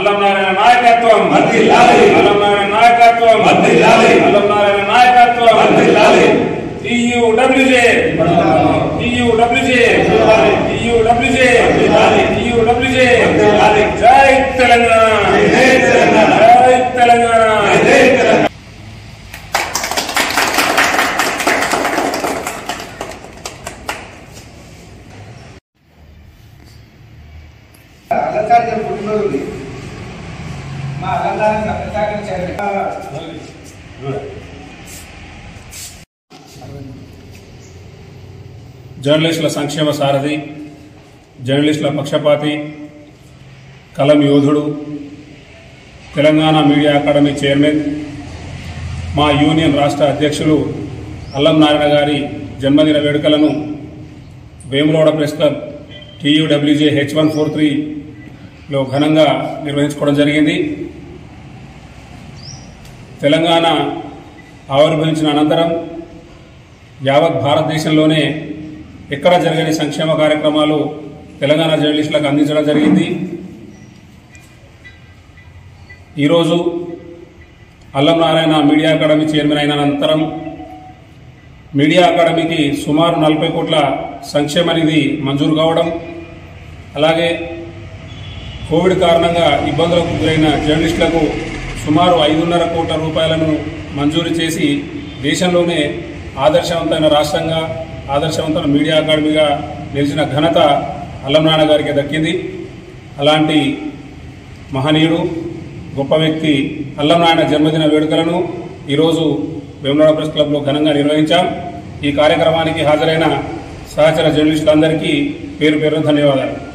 అల్లంనారాయణ నాయకత్వం వర్ధిల్లాలి. అల్లంనారాయణ నాయకత్వం వర్ధిల్లాలి. అల్లంనారాయణ నాయకత్వం వర్ధిల్లాలి. టీయూడబ్ల్యూజే టీయూడబ్ల్యూజే వర్ధిల్లాలి. టీయూడబ్ల్యూజే వర్ధిల్లాలి. టీయూడబ్ల్యూజే వర్ధిల్లాలి. జై తెలంగాణ జై తెలంగాణ. జై తెలంగాణ జై తెలంగాణ అలంకారిక పుట్టినరోజు మా అలంకారానికి అలంకారం చేయాలి జర్నలిస్టుల సంక్షేమ సారథి జర్నలిస్టుల పక్షపాతి కలం యోధుడు తెలంగాణ మీడియా అకాడమీ చైర్మన్ మా యూనియన్ రాష్ట్ర అధ్యక్షులు అల్లం నారాయణ గారి జన్మదిన వేడుకలను Vemulawada press club TUWJ H one four త్రీలో ఘనంగా నిర్వహించుకోవడం జరిగింది తెలంగాణ ఆవిర్భవించిన అనంతరం యావత్ భారతదేశంలోనే ఎక్కడ జరగని సంక్షేమ కార్యక్రమాలు తెలంగాణ జర్నలిస్టులకు అందించడం జరిగింది ఈరోజు అల్లం నారాయణ మీడియా అకాడమీ చైర్మన్ అయిన అనంతరం మీడియా అకాడమీకి సుమారు నలభై కోట్ల సంక్షేమ నిధి మంజూరు కావడం అలాగే కోవిడ్ కారణంగా ఇబ్బందులకు గురైన జర్నలిస్టులకు సుమారు ఐదున్నర కోట్ల రూపాయలను మంజూరు చేసి దేశంలోనే ఆదర్శవంతమైన రాష్ట్రంగా ఆదర్శవంతమైన మీడియా అకాడమీగా నిలిచిన ఘనత అల్లం నాన్న గారికి దక్కింది అలాంటి మహనీయుడు గొప్ప వ్యక్తి అల్లం నాయన జన్మదిన వేడుకలను ఈరోజు వేములవాడ ప్రెస్ క్లబ్లో ఘనంగా నిర్వహించాం ఈ కార్యక్రమానికి హాజరైన సహచర జర్నలిస్టులందరికీ పేరు పేరు ధన్యవాదాలు